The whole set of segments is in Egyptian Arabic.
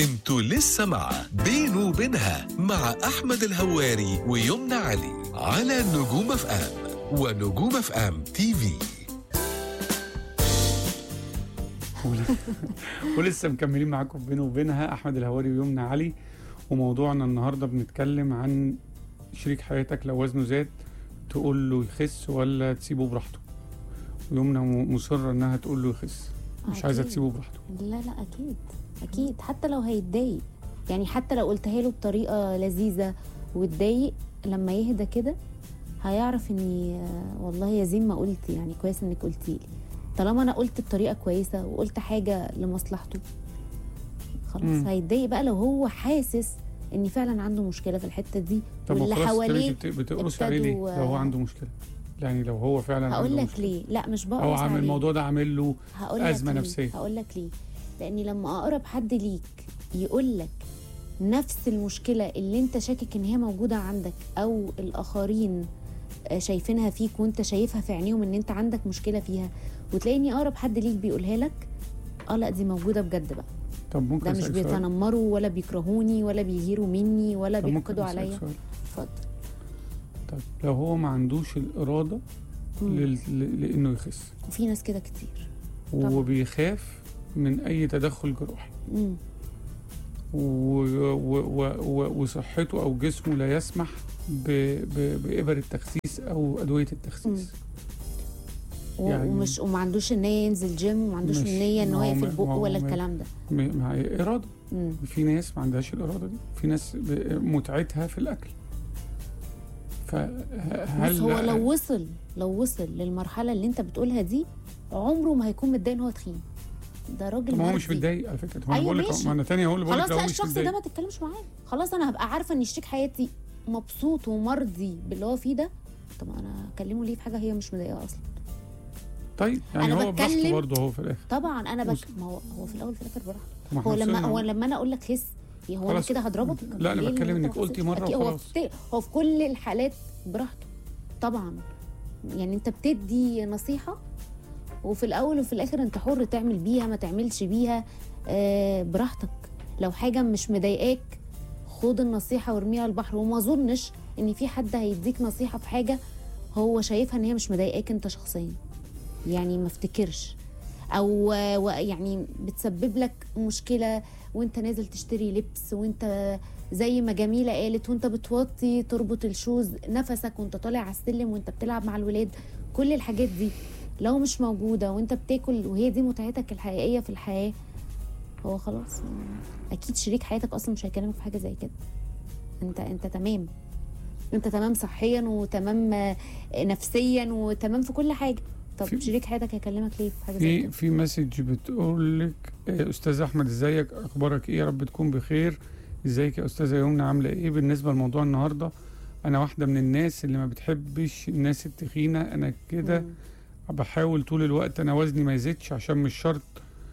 انتوا لسه مع بينه وبينها مع احمد الهواري ويمنى علي على نجوم اف ام ونجوم اف ام تي في ول- ولسه مكملين معاكم بينه وبينها احمد الهواري ويمنى علي وموضوعنا النهارده بنتكلم عن شريك حياتك لو وزنه زاد تقول له يخس ولا تسيبه براحته ويمنى م- مصره انها تقول له يخس مش عايزه أكيد. تسيبه براحته لا لا اكيد اكيد حتى لو هيتضايق يعني حتى لو قلتها له بطريقه لذيذه واتضايق لما يهدى كده هيعرف اني آه، والله يا زين ما قلت يعني كويس انك قلتي لي طالما انا قلت بطريقه كويسه وقلت حاجه لمصلحته خلاص مم. هيتضايق بقى لو هو حاسس ان فعلا عنده مشكله في الحته دي طب ما واللي خلاص حواليه انت بت- بتقرص عليه ليه ابتدوا، لو هو آه، عنده مشكله يعني لو هو فعلا هقول عنده لك مشكلة. ليه لا مش بقى هو عامل الموضوع ده عامل له هقول أزمة لك نفسية. ليه. هقول لك ليه لاني لما اقرب حد ليك يقول لك نفس المشكله اللي انت شاكك ان هي موجوده عندك او الاخرين آه، شايفينها فيك وانت شايفها في عينيهم ان انت عندك مشكله فيها وتلاقيني اقرب حد ليك بيقولها لك اه لا دي موجوده بجد بقى طب ممكن ده مش أسألك سؤال؟ بيتنمروا ولا بيكرهوني ولا بيغيروا مني ولا طب ممكن بيحقدوا أسألك عليا سؤال؟ اتفضل طب لو هو ما عندوش الاراده مم. لل... ل- لانه يخس وفي ناس كده كتير طبعا. وبيخاف من اي تدخل جراحي مم. و... و... و... و... وصحته او جسمه لا يسمح ب... ب... بإبر التخسيس او ادويه التخسيس و- يعني- ومش وما عندوش النيه ينزل جيم وما عندوش مش- النيه ان ما هو هو يقفل ما- بقه ما هو ولا ما- الكلام ده م... مع اراده مم. في ناس ما عندهاش الاراده دي في ناس ب... متعتها في الاكل فهل بس هو لو وصل لو وصل للمرحله اللي انت بتقولها دي عمره ما هيكون متضايق ان هو تخين ده راجل طب ما هو مش مرضي. متضايق على فكره هو أيوة بقول لك ماشي. ما انا تاني هقول بقول لك خلاص لو لا هو مش الشخص متضايق ده ما تتكلمش معاه خلاص انا هبقى عارفه ان شريك حياتي مبسوط ومرضي باللي هو فيه ده طب انا اكلمه ليه في حاجه هي مش مضايقاه اصلا طيب يعني أنا هو براحته بتكلم- برضه هو في الاخر طبعا انا بك... وصل. ما هو هو في الاول في الاخر براحته ما هو إحنا لما وصلنا. هو لما انا اقول لك خس هو انا خلاص. كده هضربك لا، أنا ليه؟ بتكلم لأن إنك أنت ما قلتي خسيتش. مرة أكيد هو وخلاص. في هو في كل الحالات براحته طبعا يعني انت بتدي نصيحه وفي الاول وفي الاخر انت حر تعمل بيها ما تعملش بيها آه براحتك لو حاجه مش مضايقاك خد النصيحه وارميها البحر وما اظنش ان في حد هيديك نصيحه في حاجه هو شايفها ان هي مش مضايقاك انت شخصيا يعني ما افتكرش او آه، و- يعني بتسبب لك مشكله وانت نازل تشتري لبس وانت زي ما جميله قالت وانت بتوطي تربط الشوز نفسك وانت طالع على السلم وانت بتلعب مع الولاد كل الحاجات دي لو مش موجوده وانت بتاكل وهي دي متعتك الحقيقيه في الحياه هو خلاص اكيد شريك حياتك اصلا مش هيكلمك في حاجه زي كده انت انت تمام انت تمام صحيا وتمام آه، نفسيا وتمام في كل حاجه طب في- شريك حياتك هيكلمك ليه في حاجه زي في كده في مسج بتقول لك آه، استاذ احمد ازيك اخبارك ايه يا رب تكون بخير ازيك يا استاذه يمنى عامله ايه بالنسبه لموضوع النهارده انا واحده من الناس اللي ما بتحبش الناس التخينه انا كده مم. بحاول طول الوقت انا وزني ما يزيدش عشان مش شرط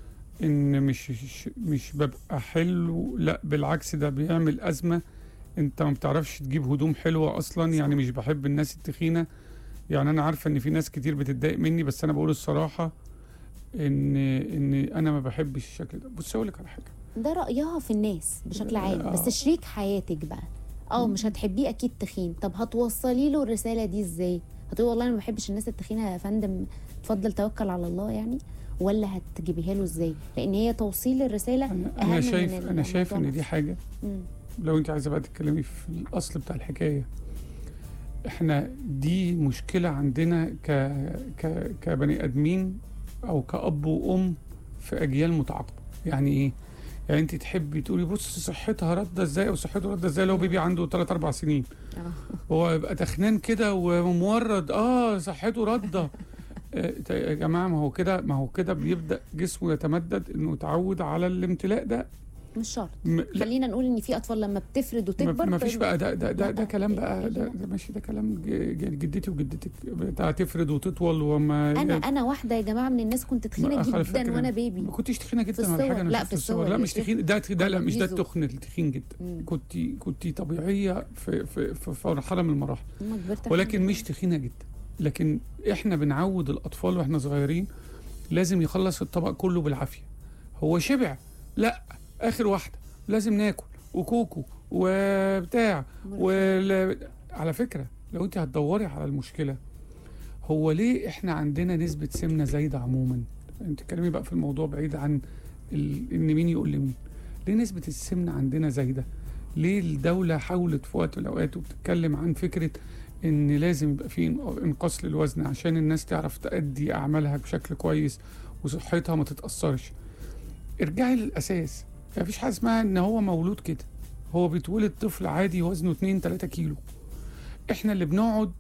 ان مش مش ببقى حلو لا بالعكس ده بيعمل ازمه انت ما بتعرفش تجيب هدوم حلوه اصلا يعني مش بحب الناس التخينه يعني انا عارفه ان في ناس كتير بتتضايق مني بس انا بقول الصراحه ان ان انا ما بحبش الشكل ده بص اقول لك على حاجه ده رأيها في الناس بشكل عام آه. بس شريك حياتك بقى اه مش هتحبيه اكيد تخين طب هتوصلي له الرسالة دي ازاي هتقولي والله انا ما بحبش الناس التخينة يا فندم اتفضل توكل على الله يعني ولا هتجيبيها له ازاي لان هي توصيل الرسالة انا أهم انا من شايف ال- انا شايف الموضوع ان دي حاجه مم. لو انت عايزه بقى تتكلمي في الاصل بتاع الحكايه احنا دي مشكله عندنا ك ك كبني ادمين او كاب وام في اجيال متعاقبه يعني ايه يعني انت تحبي تقولي بص صحتها رده ازاي او صحته رده ازاي لو بيبي عنده 3 4 سنين آه. هو يبقى تخنان كده ومورد اه صحته رده آه، يا جماعه ما هو كده ما هو كده بيبدا جسمه يتمدد انه يتعود على الامتلاء ده مش شرط م- لا خلينا نقول ان في اطفال لما بتفرد وتكبر ما فيش بت- بقى ده ده ده, ده لا، كلام بقى ده, لا. ده ماشي ده كلام ج- ج- جدتي وجدتك بتاع تفرد وتطول وما انا انا واحده يا جماعه من الناس كنت تخينه ما- على جدا فكرة وانا بيبي ما كنتيش تخينه في جدا ولا الصور. حاجه انا لا، شفت في الصور الصور. لا مش تخين ده ده لا مش ده بيزو. التخن التخين جدا مم. كنت كنت طبيعيه في في في في مرحله من المراحل لما كبرت ولكن الحمد مش تخينه جدا لكن احنا بنعود الاطفال واحنا صغيرين لازم يخلص الطبق كله بالعافيه هو شبع لا اخر واحده لازم ناكل وكوكو وبتاع ولا على فكره لو انت هتدوري على المشكله هو ليه احنا عندنا نسبه سمنه زايده عموما انت تتكلمي بقى في الموضوع بعيد عن ال... ان مين يقول لمين ليه نسبه السمنه عندنا زايده ليه الدوله حاولت في وقت من الاوقات وبتتكلم عن فكره ان لازم يبقى في انقاص للوزن عشان الناس تعرف تأدي اعمالها بشكل كويس وصحتها ما تتاثرش ارجعي للاساس مفيش حاجه اسمها ان هو مولود كده هو بيتولد طفل عادي وزنه 2 3 كيلو احنا اللي بنقعد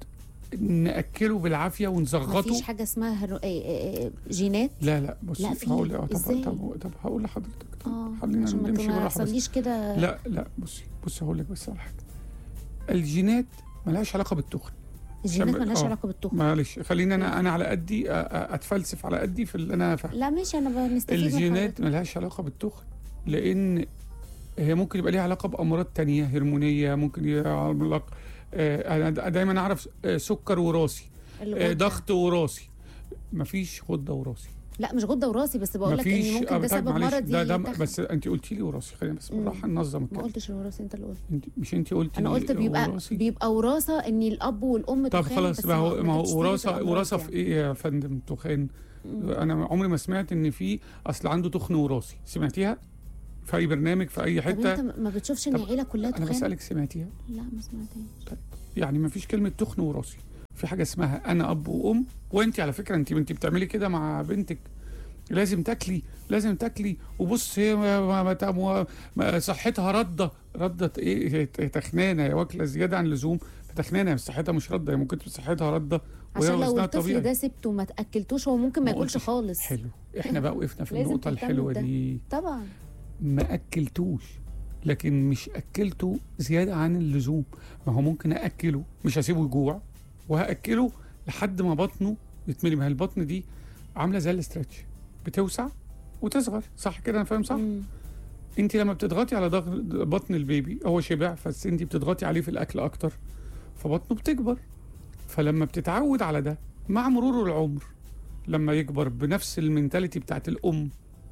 ناكله بالعافيه ونزغطه مفيش حاجه اسمها هرو... إيه إيه إيه جينات لا لا بص لا، في. هقول طب, إزاي؟ طب طب هقول لحضرتك طب اه خلينا عشان ما نمشي ما بالراحه بس يحصليش كده لا لا بصي بصي هقول لك بس على حاجه الجينات ملهاش علاقه بالتخن الجينات عشان- مالهاش آه. علاقه بالتخن معلش خليني انا انا على قدي أ- أ- اتفلسف على قدي في اللي انا فاهمه لا ماشي انا بنستفيد من الجينات حضرتك. ملهاش علاقه بالتخن لان هي ممكن يبقى ليها علاقه بامراض تانية هرمونيه ممكن يعلق آه، انا دا- دايما اعرف آه، سكر وراثي آه، الغدة. ضغط وراثي مفيش غده وراثي لا مش غده وراثي بس بقول لك مفيش ان ممكن آه، ده طيب سبب معلش، مرضي ده ده يتاخد. بس انت قلتي لي وراثي خلينا بس مم. بالراحه ننظم ما الكلام قلتش وراثي انت اللي قلت انت مش انت قلتي انا قلت بيبقى وراثي؟ بيبقى وراثه ان الاب والام طب تخان خلاص بس ما هو ما هو تجيش وراثه سيرة الأمراض وراثه يعني. في ايه يا فندم تخان مم. انا عمري ما سمعت ان في اصل عنده تخن وراثي سمعتيها في اي برنامج في اي طب حته انت ما بتشوفش ان طب العيله كلها انا تخان بسالك سمعتيها لا ما سمعتهاش يعني ما فيش كلمه تخن وراثي في حاجه اسمها انا اب وام وانت على فكره انت انت بتعملي كده مع بنتك لازم تاكلي لازم تاكلي وبص هي ما ما ما ما ما صحتها رده رده ايه هي تخنانه هي واكله زياده عن اللزوم فتخنانه بس صحتها مش رده هي ممكن تبقى صحتها رده وهي عشان لو وزنها الطفل طبيعي ده سبته وما تاكلتوش هو ممكن ما ما ياكلش قلتش. خالص حلو احنا بقى وقفنا في لازم النقطه تهتم الحلوه بده. دي طبعا ما اكلتوش لكن مش اكلته زياده عن اللزوم ما هو ممكن اكله مش هسيبه يجوع وهاكله لحد ما بطنه يتملي ما هي البطن دي عامله زي الاسترتش بتوسع وتصغر صح كده انا فاهم صح مم. انت لما بتضغطي على ضغط بطن البيبي هو شبع بس انت بتضغطي عليه في الاكل اكتر فبطنه بتكبر فلما بتتعود على ده مع مرور العمر لما يكبر بنفس المينتاليتي بتاعت الام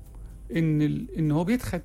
ان ال... ان هو بيتخن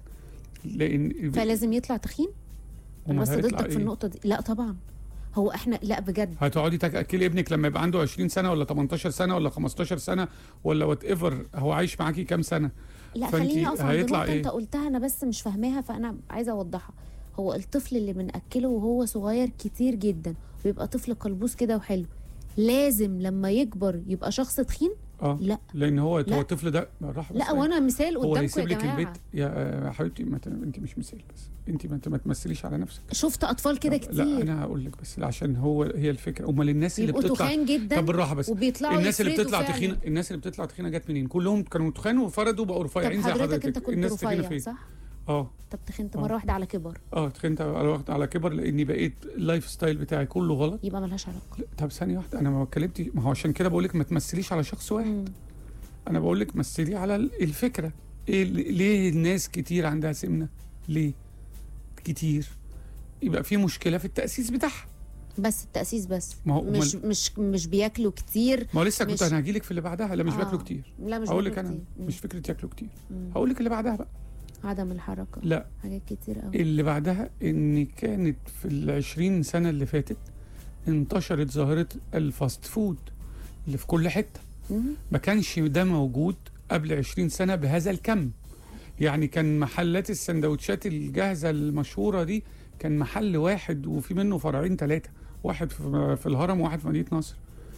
لان فلازم يطلع تخين انا أمال بس هيطلع ضدك في إيه؟ النقطه دي لا طبعا هو احنا لا بجد هتقعدي تاكلي ابنك لما يبقى عنده 20 سنه ولا 18 سنه ولا 15 سنه ولا وات ايفر هو عايش معاكي كام سنه لا فأنتي خليني اقف عند هيطلع نقطه إيه؟ انت قلتها انا بس مش فاهماها فانا عايزه اوضحها هو الطفل اللي بناكله وهو صغير كتير جدا ويبقى طفل قلبوز كده وحلو لازم لما يكبر يبقى شخص تخين اه لا لان هو لا. هو الطفل ده بالراحه بس لا وانا مثال هو قدامكم يا هيسيب لك جماعه البيت يا آه، حبيبتي ما ت- انت مش مثال بس انت ما ت- ما تمثليش على نفسك شفت اطفال كده طب- لا كتير انا هقول لك بس عشان هو هي الفكره امال الناس اللي بيبقوا بتطلع تخان جدا طب بالراحه بس وبيطلعوا الناس اللي يفردوا بتطلع فعلاً. تخينه الناس اللي بتطلع تخينه جت منين كلهم كانوا تخان وفردوا بقوا طب رفيعين زي حضرتك حضرتك انت كنت الناس تخينه رفيع فين صح؟ اه طب تخنت آه. مره واحده على كبر اه تخنت على وقت على كبر لاني بقيت اللايف ستايل بتاعي كله غلط يبقى ملهاش علاقه لا، طب ثانيه واحده انا ما اتكلمتش ما هو عشان كده بقول لك ما تمثليش على شخص واحد مم. انا بقول لك مثلي على ال- الفكره إيه ال- ليه الناس كتير عندها سمنه ليه كتير يبقى في مشكله في التاسيس بتاعها بس التاسيس بس ما هو مش أمال- مش مش بياكلوا كتير ما هو لسه كنت مش- انا هجي لك في اللي بعدها لا مش آه. بياكلوا كتير لا مش هقول لك بياكلوا انا كتير. مش فكره ياكلوا كتير مم. هقول لك اللي بعدها بقى عدم الحركه لا حاجات كتير قوي اللي بعدها ان كانت في العشرين سنه اللي فاتت انتشرت ظاهره الفاست فود اللي في كل حته مم. ما كانش ده موجود قبل 20 سنة بهذا الكم يعني كان محلات السندوتشات الجاهزة المشهورة دي كان محل واحد وفي منه فرعين ثلاثة واحد في في الهرم وواحد في مدينة نصر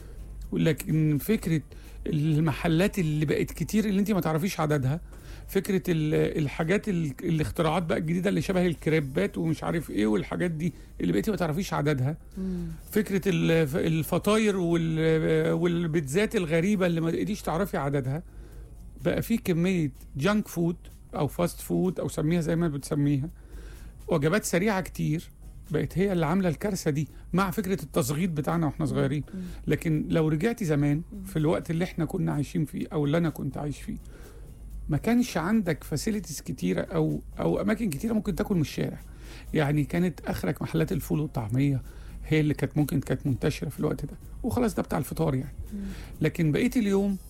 لكن فكرة المحلات اللي بقت كتير اللي انت ما تعرفيش عددها فكرة ال- الحاجات ال- الاختراعات بقى الجديدة اللي شبه الكريبات ومش عارف ايه والحاجات دي اللي بقيتي ما تعرفيش عددها مم. فكره ال- الفطاير وال- والبيتزات الغريبه اللي ما تقدريش تعرفي عددها بقى في كميه جانك فود او فاست فود او سميها زي ما بتسميها وجبات سريعه كتير بقت هي اللي عامله الكارثه دي مع فكره التصغير بتاعنا واحنا صغيرين مم. لكن لو رجعتي زمان في الوقت اللي احنا كنا عايشين فيه او اللي انا كنت عايش فيه ما كانش عندك فاسيلتيز كتيره او او اماكن كتيره ممكن تاكل من الشارع يعني كانت اخرك محلات الفول والطعميه هي اللي كانت ممكن كانت منتشره في الوقت ده وخلاص ده بتاع الفطار يعني مم. لكن بقيه اليوم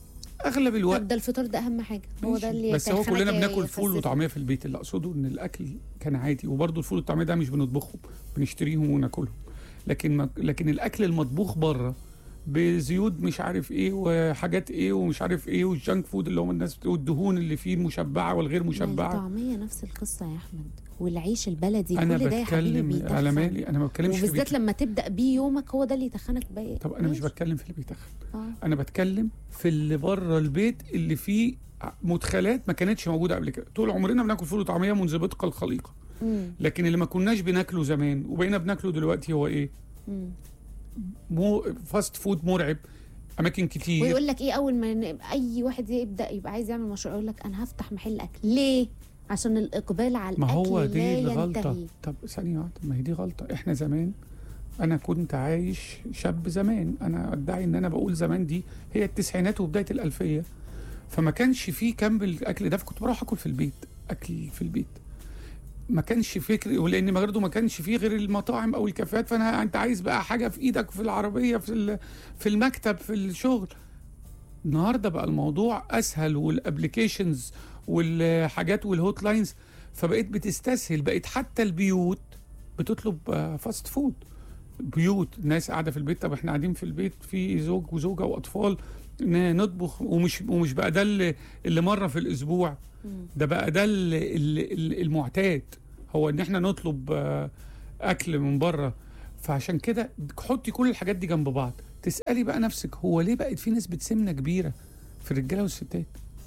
اغلب الوقت طب ده الفطار ده اهم حاجه هو ماشي. ده اللي بس هو يتخنك كلنا يا- بناكل فول يفسسك. وطعميه في البيت اللي اقصده ان الاكل كان عادي وبرضه الفول والطعميه ده مش بنطبخهم بنشتريهم وناكلهم لكن ما لكن الاكل المطبوخ بره بزيوت مش عارف ايه وحاجات ايه ومش عارف ايه والجانك فود اللي هم الناس بتقول الدهون اللي فيه المشبعه والغير ما مشبعه الطعميه نفس القصه يا احمد والعيش البلدي انا كل ده يا حبيبي بتكلم بيتخن على مالي انا ما بتكلمش في وبالذات بيت لما تبدا بيه يومك هو ده اللي يتخنك بقى طب انا مش ماشي. بتكلم في اللي بيتخن اه انا بتكلم في اللي بره البيت اللي فيه مدخلات ما كانتش موجوده قبل كده طول عمرنا بناكل فول وطعميه منذ بدء الخليقه مم. لكن اللي ما كناش بناكله زمان وبقينا بناكله دلوقتي هو ايه مم. مو فاست فود مرعب اماكن كتير ويقول لك ايه اول ما ن- اي واحد يبدا يبقى عايز يعمل مشروع يقول لك انا هفتح محل اكل ليه عشان الاقبال على ما الاكل هو لا دي الغلطه ينتهي طب ثانيه واحده ما هي دي غلطه احنا زمان انا كنت عايش شاب زمان انا ادعي ان انا بقول زمان دي هي التسعينات وبدايه الالفيه فما كانش فيه كم الاكل ده فكنت بروح اكل في البيت اكل في البيت ما كانش فكر ولان برضه ما كانش فيه غير المطاعم او الكافيهات فانا انت عايز بقى حاجه في ايدك في العربيه في ال- في المكتب في الشغل النهارده بقى الموضوع اسهل والابلكيشنز والحاجات والهوت لاينز فبقيت بتستسهل بقيت حتى البيوت بتطلب آه، فاست فود بيوت ناس قاعده في البيت طب احنا قاعدين في البيت في زوج وزوجه واطفال ن- نطبخ ومش ومش بقى ده اللي, اللي مره في الاسبوع مم. ده بقى ده ال- ال- ال- المعتاد هو ان احنا نطلب آه، اكل من بره فعشان كده حطي كل الحاجات دي جنب بعض تسالي بقى نفسك هو ليه بقت في نسبه سمنه كبيره في الرجاله والستات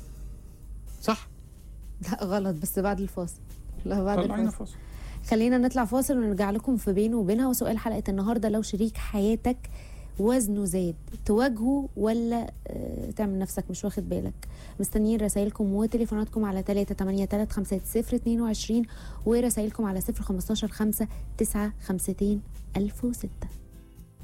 صح لا غلط بس بعد الفاصل لا بعد طلعينا الفاصل فاصل خلينا نطلع فاصل ونرجع لكم في بينه وبينها وسؤال حلقه النهارده لو شريك حياتك وزنه زاد تواجهه ولا آه، تعمل نفسك مش واخد بالك مستنيين رسائلكم وتليفوناتكم على 3 8 3 5 0 22 ورسائلكم على 0 15 5 9 52 1006